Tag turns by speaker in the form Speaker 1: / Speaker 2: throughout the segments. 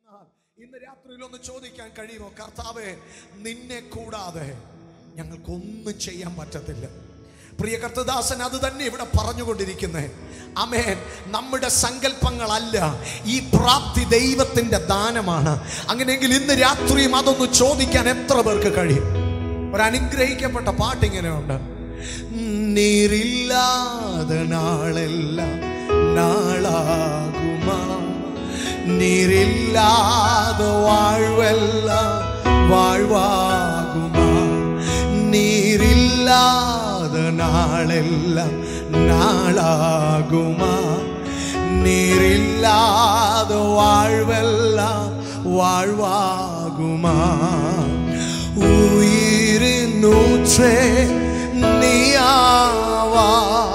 Speaker 1: ഇന്ന് രാത്രിയിൽ ഒന്ന് ചോദിക്കാൻ കഴിയുമോ കർത്താവെ നിന്നെ കൂടാതെ ഞങ്ങൾക്കൊന്നും ചെയ്യാൻ പറ്റത്തില്ല പ്രിയ കർത്തദാസൻ അത് തന്നെ ഇവിടെ പറഞ്ഞുകൊണ്ടിരിക്കുന്നേ അമേൻ നമ്മുടെ സങ്കല്പങ്ങളല്ല ഈ പ്രാപ്തി ദൈവത്തിന്റെ ദാനമാണ് അങ്ങനെയെങ്കിൽ ഇന്ന് രാത്രിയും അതൊന്ന് ചോദിക്കാൻ എത്ര പേർക്ക് കഴിയും ഒരു അനുഗ്രഹിക്കപ്പെട്ട പാട്ട് ഇങ്ങനെയുണ്ട് നീരില്ലാതെ നാളെല്ലാം നാളാകുമാ നീരില്ലാതെ വാഴ്വെല്ലാം വാഴ്വാകുമാ നീരില്ലാതെ നാളെല്ലാം നാളാകുമാ നീരില്ലാതെ വാഴ്വെല്ലാം വാഴ്വാകുമാ உயிரினூற்றே நீயாவா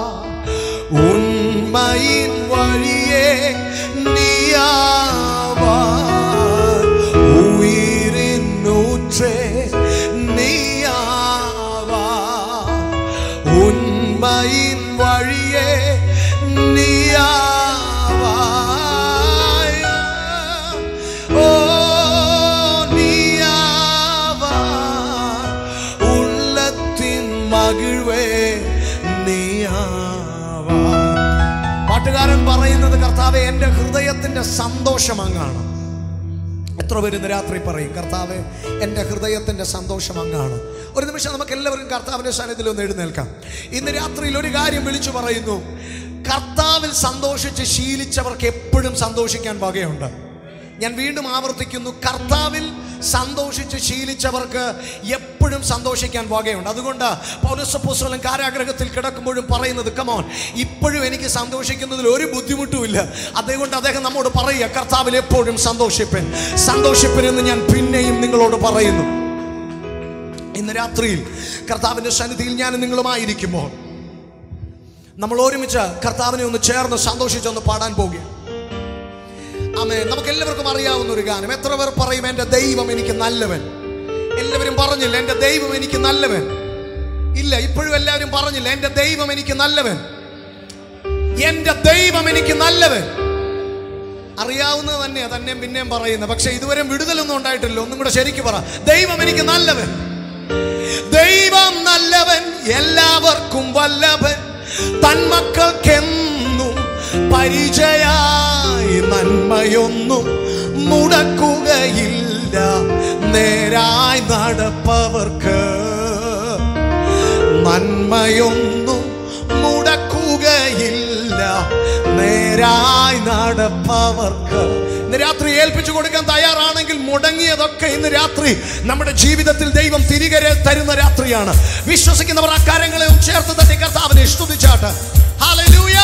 Speaker 1: உண்மையின் வழியே நீயாவா உயிரினூற்றே நீயாவா உண்மையின் வழியே நீயாவா ஓ நீயாவா உள்ளத்தின் മകിഴ്വേ നീയാവാ പാട്ടുകാരൻ പറയുന്നത് കർത്താവെ എൻ്റെ ഹൃദയത്തിൻ്റെ സന്തോഷം അങ്ങാണ് എത്ര പേര് ഇന്ന് രാത്രി പറയും കർത്താവെ എൻ്റെ ഹൃദയത്തിൻ്റെ സന്തോഷം അങ്ങാണ് ഒരു നിമിഷം നമുക്ക് എല്ലാവരും കർത്താവിൻ്റെ സാന്നിധ്യത്തിൽ ഒന്ന് എഴുന്നേൽക്കാം ഇന്ന് രാത്രിയിൽ ഒരു കാര്യം വിളിച്ചു പറയുന്നു കർത്താവിൽ സന്തോഷിച്ച് ശീലിച്ചവർക്ക് എപ്പോഴും സന്തോഷിക്കാൻ വകയുണ്ട് ഞാൻ വീണ്ടും ആവർത്തിക്കുന്നു കർത്താവിൽ സന്തോഷിച്ച് ശീലിച്ചവർക്ക് എപ്പോഴും സന്തോഷിക്കാൻ വകയുണ്ട് അതുകൊണ്ട് പൗരസപ്പോസ്വലം കാരാഗ്രഹത്തിൽ കിടക്കുമ്പോഴും പറയുന്നത് കമോൻ ഇപ്പോഴും എനിക്ക് സന്തോഷിക്കുന്നതിൽ ഒരു ബുദ്ധിമുട്ടുമില്ല അതുകൊണ്ട് അദ്ദേഹം നമ്മോട് പറയുക കർത്താവിൽ എപ്പോഴും സന്തോഷിപ്പൻ സന്തോഷിപ്പൻ എന്ന് ഞാൻ പിന്നെയും നിങ്ങളോട് പറയുന്നു ഇന്ന് രാത്രിയിൽ കർത്താവിൻ്റെ സന്നിധിയിൽ ഞാൻ നിങ്ങളുമായിരിക്കുമ്പോൾ നമ്മൾ ഒരുമിച്ച് കർത്താവിനെ ഒന്ന് ചേർന്ന് സന്തോഷിച്ചൊന്ന് പാടാൻ പോകുകയാണ് ആമേ നമുക്ക് എല്ലാവർക്കും അറിയാവുന്ന ഒരു ഗാനം എത്ര പേർ പറയും എൻ്റെ ദൈവം എനിക്ക് നല്ലവൻ എല്ലാവരും പറഞ്ഞില്ല എൻ്റെ ദൈവം എനിക്ക് നല്ലവൻ ഇല്ല ഇപ്പോഴും എല്ലാവരും പറഞ്ഞില്ല എൻ്റെ ദൈവം എനിക്ക് നല്ലവൻ എൻ്റെ ദൈവം എനിക്ക് നല്ലവൻ അറിയാവുന്നത് തന്നെയാ തന്നെ പിന്നെയും പറയുന്നത് പക്ഷെ ഇതുവരെ വിടുതലൊന്നും ഉണ്ടായിട്ടില്ല ഒന്നും കൂടെ ശരിക്ക് പറ ദൈവം എനിക്ക് നല്ലവൻ ദൈവം നല്ലവൻ എല്ലാവർക്കും വല്ലവൻ തന്മക്കൾക്കെന്നും പരിചയായി നന്മയൊന്നും മുടക്കുകയില്ല നേരായി നടപ്പവർക്ക് നന്മയൊന്നും മുടക്കുകയില്ല നേരായി നടപ്പവർക്ക് ഇന്ന് രാത്രി ഏൽപ്പിച്ചു കൊടുക്കാൻ തയ്യാറാണെങ്കിൽ മുടങ്ങിയതൊക്കെ ഇന്ന് രാത്രി നമ്മുടെ ജീവിതത്തിൽ ദൈവം തിരികെ തരുന്ന രാത്രിയാണ് വിശ്വസിക്കുന്നവർ ആ കാര്യങ്ങളെ ഒന്ന് ചേർത്ത് തന്നെ കർത്താവിനെ സ്തുതിച്ചാട്ട് ഹല്ലേലൂയ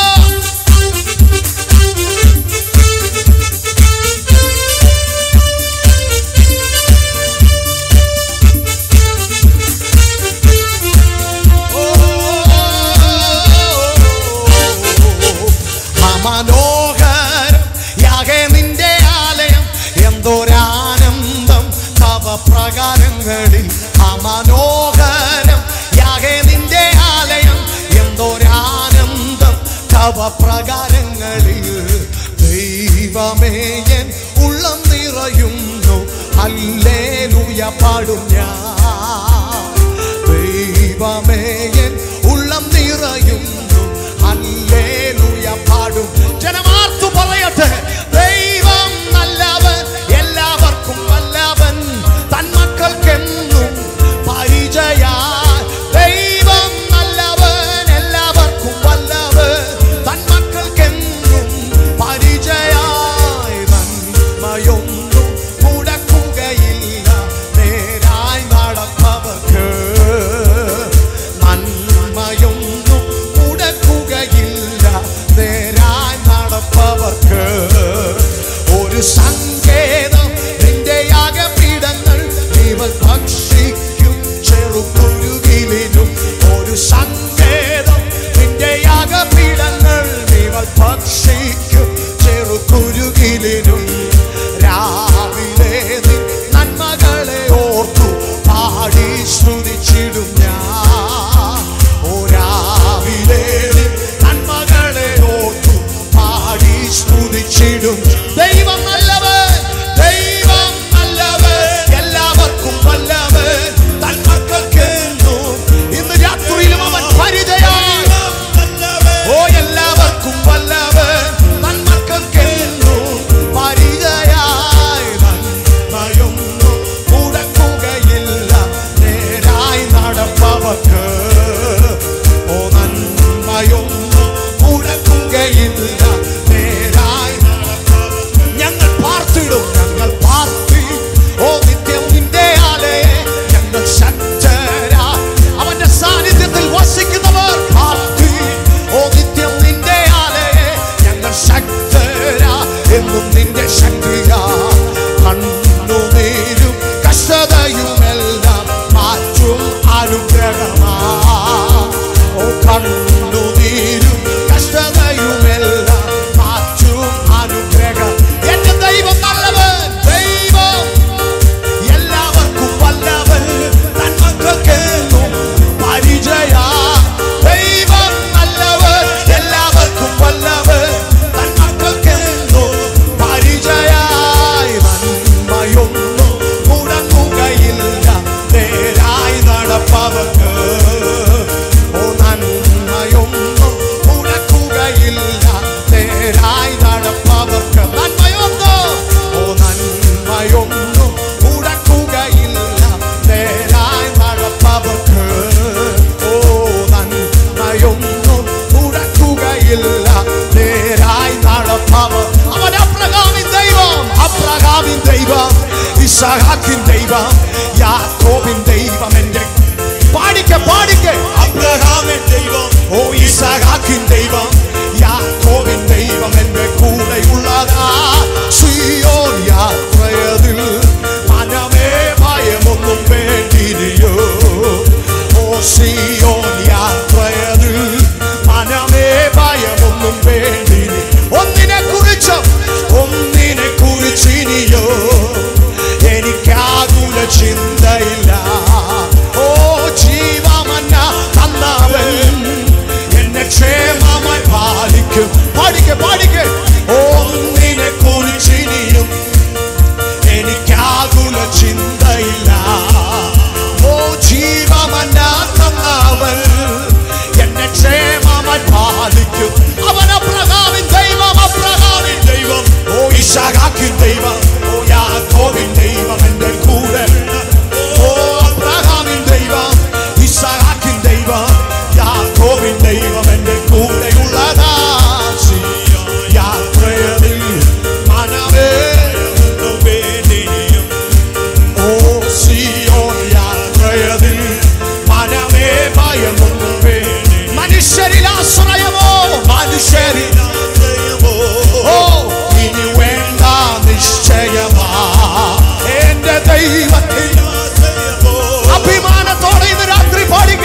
Speaker 1: മനോഹരം യാകെ നിന്റെ ആലയം എന്തോരാനന്ദം തവ പ്രകാരങ്ങളിൽ അമനോഹരം യാകെ നിന്റെ ആലയം എന്തോരാനന്ദം തവ പ്രകാരങ്ങളിൽ ദൈവമേ എൻ ഉള്ളം നിറയുന്നു അല്ലേലൂയ പാടും ഞാൻ ദൈവമേ എൻ ഉള്ളം നിറയുന്നു ഹല്ലേലൂയ പാടും ജനമാർത്തു പറയട്ടെ ദൈവം നല്ലവൻ എല്ലാവർക്കും വല്ലവൻ തന്മക്കൾക്കെന്നും പരിചയ ദൈവം നല്ലവൻ എല്ലാവർക്കും വല്ലവൻ തന്മക്കൾക്കെന്നും പരിചയായി നന്മയൊന്നും മുടക്കുകയില്ല നേരായി നടപ്പവർക്ക് നന്മയൊന്നും മുടക്കുകയില്ല നേരായി നടപ്പവർക്ക് ഒരു സങ്കേതം നിന്റെ യാഗപീഠങ്ങൾ ഇവൾ ഭക്ഷിക്കും ചെറുകുരുകിലിനും ഒരു സങ്കേതം നിന്റെ യാഗപീഠങ്ങൾ ഇവൾ ഭക്ഷിക്കും ചെറുകുരുകിലിനും രാവിലെ നിൻ നന്മകളെ ഓർത്തു പാടി സ്തുതിച്ചിടും ഞാൻ ഓ രാവിലെ നിൻ നന്മകളെ ഓർത്തു പാടി സ്തുതിച്ചിടും ദൈവം നല്ലവൻ ഇസഹാക്കിൻ ദൈവം യാക്കോബിൻ ദൈവം എൻ്റെ പാടിക്ക പാടിക്ക
Speaker 2: അബ്രഹാമിൻ ദൈവം
Speaker 1: ഓ ഇസഹാക്കിൻ ദൈവം യാക്കോബിൻ ദൈവം എൻ്റെ കൂടെയുള്ളതാ സിയോൻ യാത്രയതിൽ മനമേ ഭയമൊന്നും വേണ്ടിനിയോ ഓ സിയോൻ യാത്രയതിൽ മനമേ ഭയമൊന്നും വേണ്ടിനി ഒന്നിനെ കുറിച്ച് ഒന്നിനെ കുറിച്ചിനിയോ എനിക്കാകുല ചിന്തയില്ല ഓ ജീവമന്ന തന്നവൻ എന്നെ ക്ഷേമമായി പാലിക്കും പാടിക്കെ പാടിക്കെ ഒന്നിനെ കുറിച്ചിനിയും എനിക്കാകുല ചിന്തയില്ല ഓ ജീവമന്ന തന്നവൻ എന്നെ ക്ഷേമമായി പാലിക്കും അവൻ അബ്രഹാമിൻ ദൈവം അബ്രഹാമിൻ
Speaker 2: ദൈവം
Speaker 1: ഓ ഇഷാഖിൻ ദൈവം ഓ യാക്കോബിൻ ദൈവം എൻ്റെ കൂടെ ഓ അബ്രഹാമിൻ ദൈവം ഇഷാഖിൻ ദൈവം യാക്കോബിൻ ദൈവം എൻ്റെ കൂടെയുള്ളതാ യാത്രയിൽ മനമേ
Speaker 2: വേണ്ടിനിയും
Speaker 1: ഓ സിയോൻ യാത്രയതിൽ മനമേ ഭയമൊന്നും വേണ്ടി മനുഷ്യരിൽ ആശ്രയമോ മനുഷ്യരിൽ
Speaker 2: ആശ്രയമോ
Speaker 1: ഓ ഇനി വേണ്ട നിശ്ചയമാ എന്റെ ദൈവത്തിൽ
Speaker 2: ആശ്രയമോ
Speaker 1: അഭിമാനത്തോടെ ഇന്ന് രാത്രി പാടിക്ക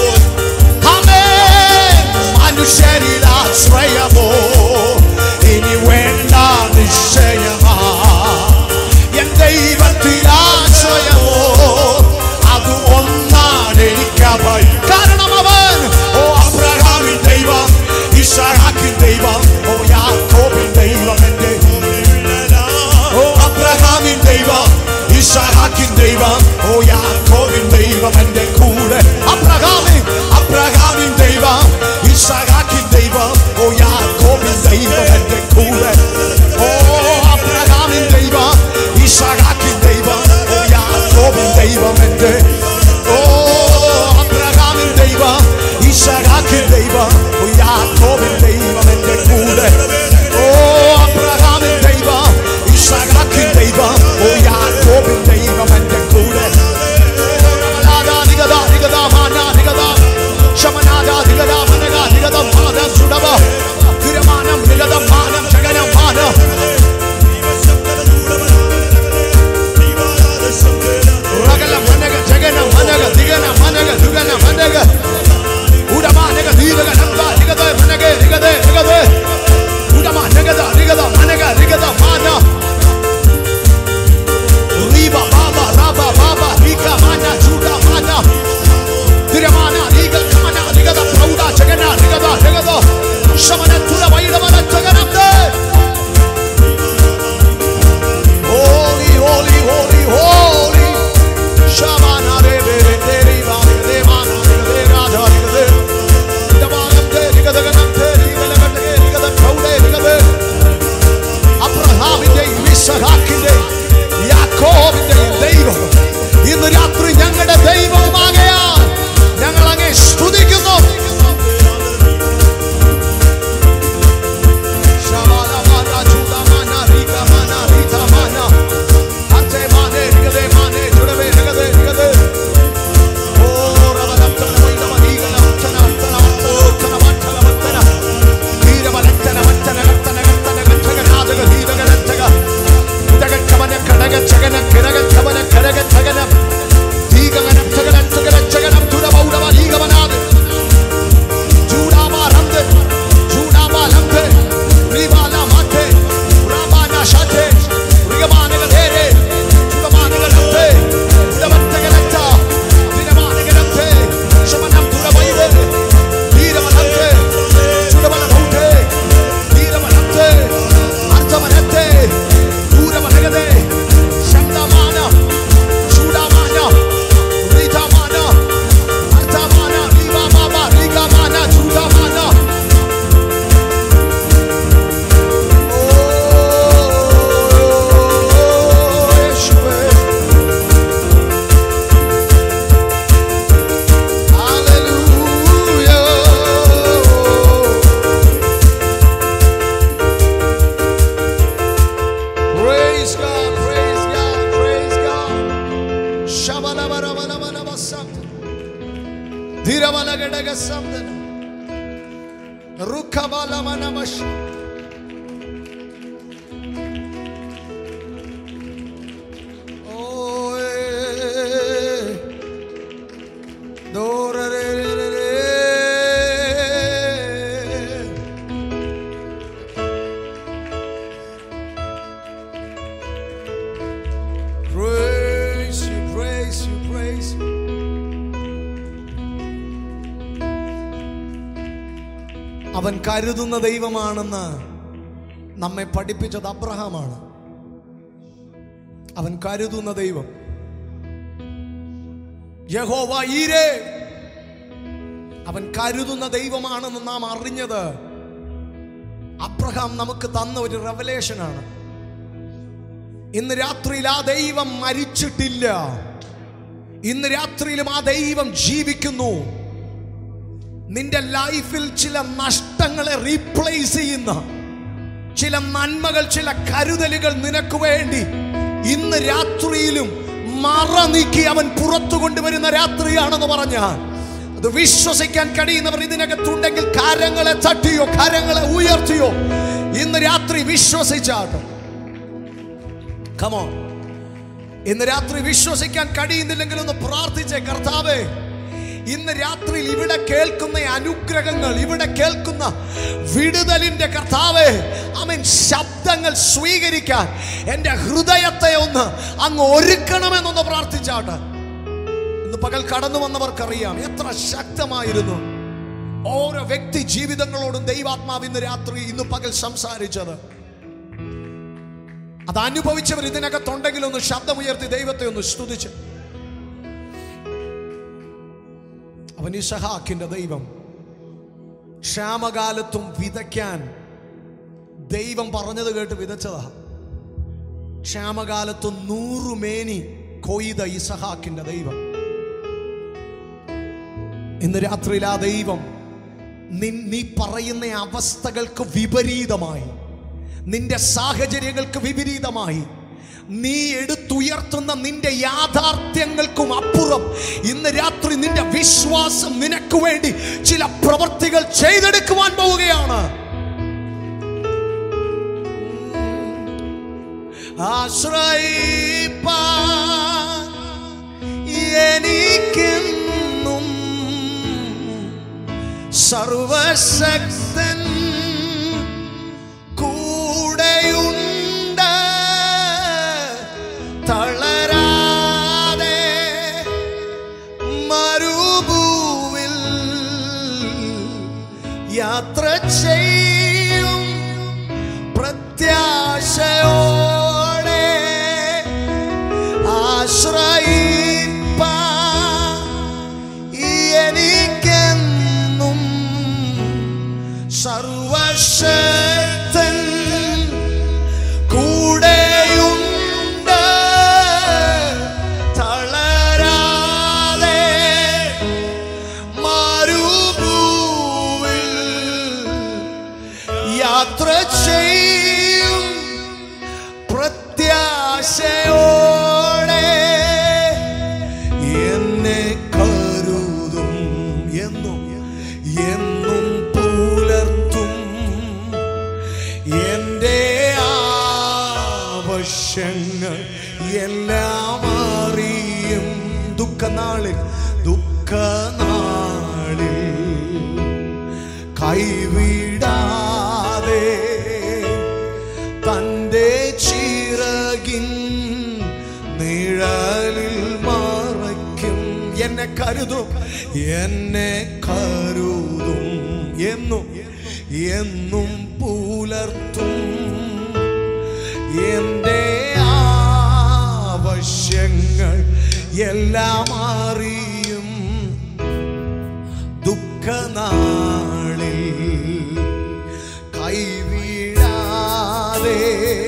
Speaker 1: മനുഷ്യരിൽ ആശ്രയമോ ഇനി വേണ്ട നിശ്ചയമാ എൻ ദൈവത്തിൽ ആശ്രയമോ അത് ഒന്നാണ് എനിക്കഭയ കാരണം അവൻ ഓ അബ്രഹാമിൻ ദൈവം ഇഷാഖിൻ ദൈവം ഓ യാക്കോബിൻ ദൈവം എൻ്റെ ഓ അബ്രഹാമിൻ ദൈവം ഇഷാഖിൻ ദൈവം ഓ യാക്കോബിൻ ദൈവം എൻ്റെ കൂടെ അബ്രഹാമിൻ അബ്രഹാമിൻ ദൈവം ഇഷാഖിൻ ദൈവം ഓ യാക്കോബിൻ ദൈവം എൻ്റെ കൂടെ ഓ അബ്രഹാമിൻ ദൈവം ഇഷാഖിൻ ദൈവം ഓ യാക്കോബിൻ ദൈവം എൻ്റെ ഓ അബ്രഹാമിൻ ദൈവം ഇഷാഖിൻ ദൈവം ഓ യാക്കോബിൻ ദൈവം എൻ്റെ കൂടെ ഓ അബ്രഹാമിൻ ദൈവം ഇഷാഖിൻ ദൈവം ഓ യാക്കോബിൻ ദൈവം എൻ്റെ കൂടെ ആരാധിക ധീരവലഘടക സന്തനം റുഖബലമനമശ ഓയ് ദോരരരരരേ. Praise you, praise you, praise you. അവൻ കരുതുന്ന ദൈവമാണെന്ന് നമ്മെ പഠിപ്പിച്ചത് അബ്രഹാമാണ് അവൻ കരുതുന്ന ദൈവം യഹോവ ഈരേ അവൻ കരുതുന്ന ദൈവമാണെന്ന് നാം അറിഞ്ഞത് അബ്രഹാം നമുക്ക് തന്ന ഒരു റെവലേഷനാണ് ഇന്ന് രാത്രിയിൽ ആ ദൈവം മരിച്ചിട്ടില്ല ഇന്ന് രാത്രിയിലും ആ ദൈവം ജീവിക്കുന്നു നിന്റെ ലൈഫിൽ ചില നഷ്ടങ്ങളെ റീപ്ലേസ് ചെയ്യുന്ന ചില നന്മകൾ ചില കരുതലുകൾ നിനക്ക് വേണ്ടി ഇന്ന് രാത്രിയിലും മറ നീക്കി അവൻ പുറത്തു കൊണ്ടുവരുന്ന രാത്രിയാണെന്ന് പറഞ്ഞാൽ അത് വിശ്വസിക്കാൻ കഴിയുന്നവർ ഇതിനകത്തുണ്ടെങ്കിൽ കരങ്ങളെ തട്ടിയോ കരങ്ങളെ ഉയർത്തിയോ ഇന്ന് രാത്രി വിശ്വസിച്ചാട്ടോ കമോ ഇന്ന് രാത്രി വിശ്വസിക്കാൻ കഴിയുന്നില്ലെങ്കിൽ ഒന്ന് പ്രാർത്ഥിച്ചേ കർത്താവേ ഇന്ന് രാത്രിയിൽ ഇവിടെ കേൾക്കുന്ന അനുഗ്രഹങ്ങൾ ഇവിടെ കേൾക്കുന്ന വിടുതലിന്റെ കർത്താവേ അമീൻ ശബ്ദങ്ങൾ സ്വീകരിക്കാൻ എൻ്റെ ഹൃദയത്തെ ഒന്ന് അങ്ങ് ഒരുക്കണമെന്നൊന്ന് പ്രാർത്ഥിച്ചാട്ടെ ഇന്ന് പകൽ കടന്നു വന്നവർക്കറിയാം എത്ര ശക്തമായിരുന്നു ഓരോ വ്യക്തി ജീവിതങ്ങളോടും ദൈവാത്മാവ് ഇന്ന് രാത്രി ഇന്ന് പകൽ സംസാരിച്ചത് അത് അനുഭവിച്ചവർ ഇതിനകത്തുണ്ടെങ്കിൽ ഒന്ന് ശബ്ദമുയർത്തി ദൈവത്തെ ഒന്ന് സ്തുതിച്ച് അവൻ ഇസഹാക്കിന്റെ ദൈവം ക്ഷാമകാലത്തും വിതയ്ക്കാൻ ദൈവം പറഞ്ഞത് കേട്ട് വിതച്ചതാ ക്ഷാമകാലത്തും നൂറുമേനി കൊയ്ത ഇസഹാക്കിന്റെ ദൈവം ഇന്ന് രാത്രിയിൽ ആ ദൈവം നിൻ- നീ പറയുന്ന അവസ്ഥകൾക്ക് വിപരീതമായി നിന്റെ സാഹചര്യങ്ങൾക്ക് വിപരീതമായി നീ എടുത്തുയർത്തുന്ന നിന്റെ യാഥാർത്ഥ്യങ്ങൾക്കും അപ്പുറം ഇന്ന് രാത്രി നിന്റെ വിശ്വാസം നിനക്ക് വേണ്ടി ചില പ്രവർത്തികൾ ചെയ്തെടുക്കുവാൻ പോവുകയാണ് ആശ്രയിപ്പാൻ എനിക്കെന്നും സർവശക്തൻ കൂടെയുണ്ട് തളരാതെ മരുഭൂവിൽ യാത്ര ചെയ്യും പ്രത്യാശയോടെ ആശ്രയിപ്പാ എനിക്കെന്നും സർവശക്തൻ കൂടെയുണ്ട് തളരാതെ മരുഭൂവിൽ യാത്ര ചെയ്യും പ്രത്യാശയോടെ എന്നെ കരുതും എന്നും എന്നും പുലർത്തും എൻ്റെ ആവശ്യങ്ങൾ എല്ലാം അറിയും ദുഃഖനാളിൽ ദുഃഖനാളിൽ കൈവിടാതെ തൻ്റെ ചിറകിൻ നിഴലിൽ മറയ്ക്കും എന്നെ കരുതും എന്നെ കരുതും എന്നും എന്നും പുലർത്തും എൻ്റെ ആവശ്യങ്ങൾ എല്ലാം അറിയും ദുഃഖനാളിൽ കൈവീഴാതെ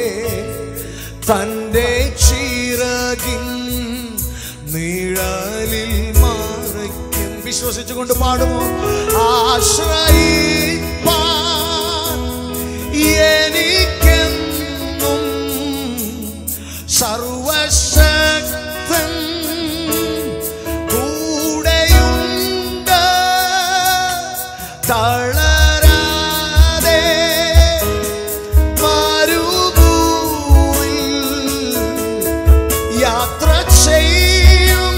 Speaker 1: തൻ്റെ ചിറകിൻ നിഴലിൽ മറയ്ക്കും വിശ്വസിച്ചുകൊണ്ട് പാടുമോ ആശ്രയിപ്പാൻ എനിക്കെന്നും സർവശക്തൻ കൂടെയുണ്ട് തളരാതെ മരുഭൂമിയിൽ യാത്ര ചെയ്യും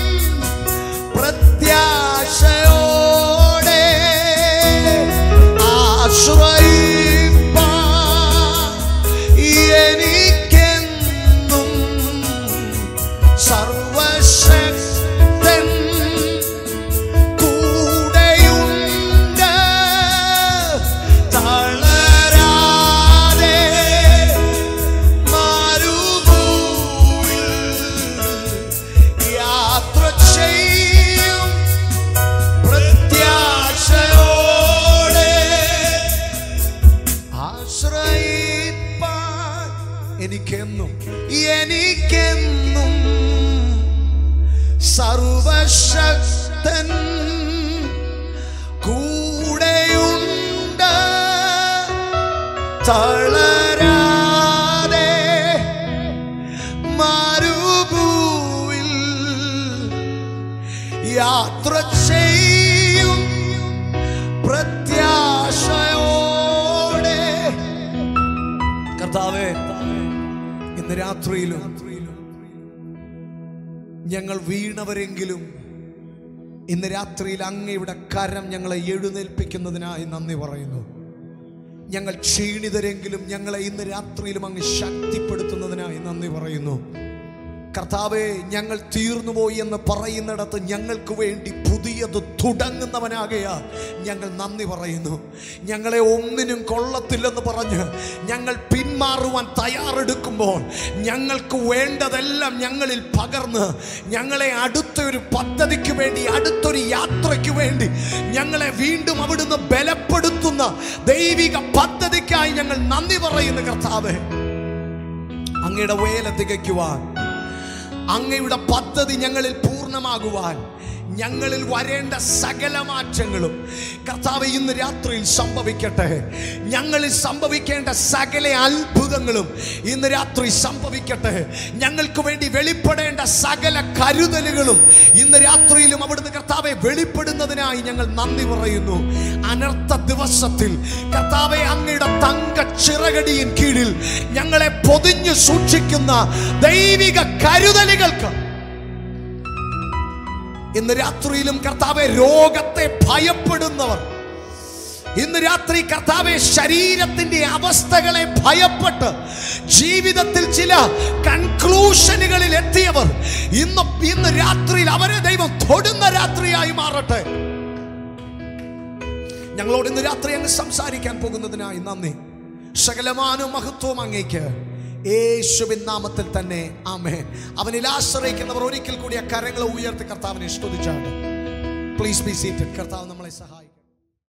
Speaker 1: പ്രത്യാശയോടെ ആശ്രയിപ്പാൻ എനിക്കെന്നും സർവശക്തൻ കൂടെയുണ്ട് തളരാതെ മരുഭൂമിയിൽ യാത്ര ചെയ്യും പ്രത്യാശയോടെ ആശ്രയിപ്പാൻ എനിക്കെന്നും എനിക്കെന്നും സർവശക്തൻ കൂടെയുണ്ട് തളരാതെ മരുഭൂവിൽ യാത്ര ചെയ്യും പ്രത്യാശയോടെ കർത്താവേ ഇന്ന് രാത്രിയിലും ഞങ്ങൾ വീണവരെങ്കിലും ഇന്ന് രാത്രിയിൽ അങ്ങയുടെ കരം ഞങ്ങളെ എഴുന്നേൽപ്പിക്കുന്നതിനായി നന്ദി പറയുന്നു ഞങ്ങൾ ക്ഷീണിതരെങ്കിലും ഞങ്ങളെ ഇന്ന് രാത്രിയിലും അങ്ങ് ശക്തിപ്പെടുത്തുന്നതിനായി നന്ദി പറയുന്നു കർത്താവെ ഞങ്ങൾ തീർന്നുപോയി എന്ന് പറയുന്നിടത്ത് ഞങ്ങൾക്ക് വേണ്ടി പുതിയത് തുടങ്ങുന്നവനാകയാ ഞങ്ങൾ നന്ദി പറയുന്നു ഞങ്ങളെ ഒന്നിനും കൊള്ളത്തില്ലെന്ന് പറഞ്ഞ് ഞങ്ങൾ പിന്മാറുവാൻ തയ്യാറെടുക്കുമ്പോൾ ഞങ്ങൾക്ക് വേണ്ടതെല്ലാം ഞങ്ങളിൽ പകർന്ന് ഞങ്ങളെ അടുത്തൊരു പദ്ധതിക്ക് വേണ്ടി അടുത്തൊരു യാത്രയ്ക്ക് വേണ്ടി ഞങ്ങളെ വീണ്ടും അവിടുന്ന് ബലപ്പെടുത്തുന്ന ദൈവിക പദ്ധതിക്കായി ഞങ്ങൾ നന്ദി പറയുന്നു കർത്താവേ അങ്ങയുടെ വേല തികയ്ക്കുവാൻ അങ്ങയുടെ പദ്ധതി ഞങ്ങളിൽ പൂർണ്ണമാകുവാൻ ഞങ്ങളിൽ വരേണ്ട സകല മാറ്റങ്ങളും കർത്താവ് ഇന്ന് രാത്രിയിൽ സംഭവിക്കട്ടെ ഞങ്ങളിൽ സംഭവിക്കേണ്ട സകല അത്ഭുതങ്ങളും ഇന്ന് രാത്രി സംഭവിക്കട്ടെ ഞങ്ങൾക്ക് വേണ്ടി വെളിപ്പെടേണ്ട സകല കരുതലുകളും ഇന്ന് രാത്രിയിലും അവിടുന്ന് കർത്താവെ വെളിപ്പെടുന്നതിനായി ഞങ്ങൾ നന്ദി പറയുന്നു അനർത്ഥ ദിവസത്തിൽ കർത്താവെ അങ്ങയുടെ തങ്ക ചിറകടിயின் കീഴിൽ ഞങ്ങളെ പൊതിഞ്ഞു സൂക്ഷിക്കുന്ന ദൈവിക കരുതലുകൾക്ക് ഇന്ന് രാത്രിയിലും കർത്താവെ രോഗത്തെ ഭയപ്പെടുന്നവർ ഇന്ന് രാത്രി കർത്താവെ ശരീരത്തിന്റെ അവസ്ഥകളെ ഭയപ്പെട്ട് ജീവിതത്തിൽ ചില കൺക്ലൂഷനുകളിൽ എത്തിയവർ ഇന്ന് ഇന്ന് രാത്രിയിൽ അവരെ ദൈവം തൊടുന്ന രാത്രിയായി മാറട്ടെ ഞങ്ങളോട് ഇന്ന് രാത്രി അങ്ങ് സംസാരിക്കാൻ പോകുന്നതിനായി നന്ദി സകലമാനും മഹത്വവും അങ്ങേക്ക് യേശുവിൻ നാമത്തിൽ തന്നെ ആമേൻ അവനിൽ ആശ്രയിക്കുന്നവർ ഒരിക്കൽ കൂടി ആ കരങ്ങളെ ഉയർത്തി കർത്താവിനെ സ്തുതിച്ചാണ് പ്ലീസ് ബി സീറ്റഡ് കർത്താവ് നമ്മളെ സഹായിക്കും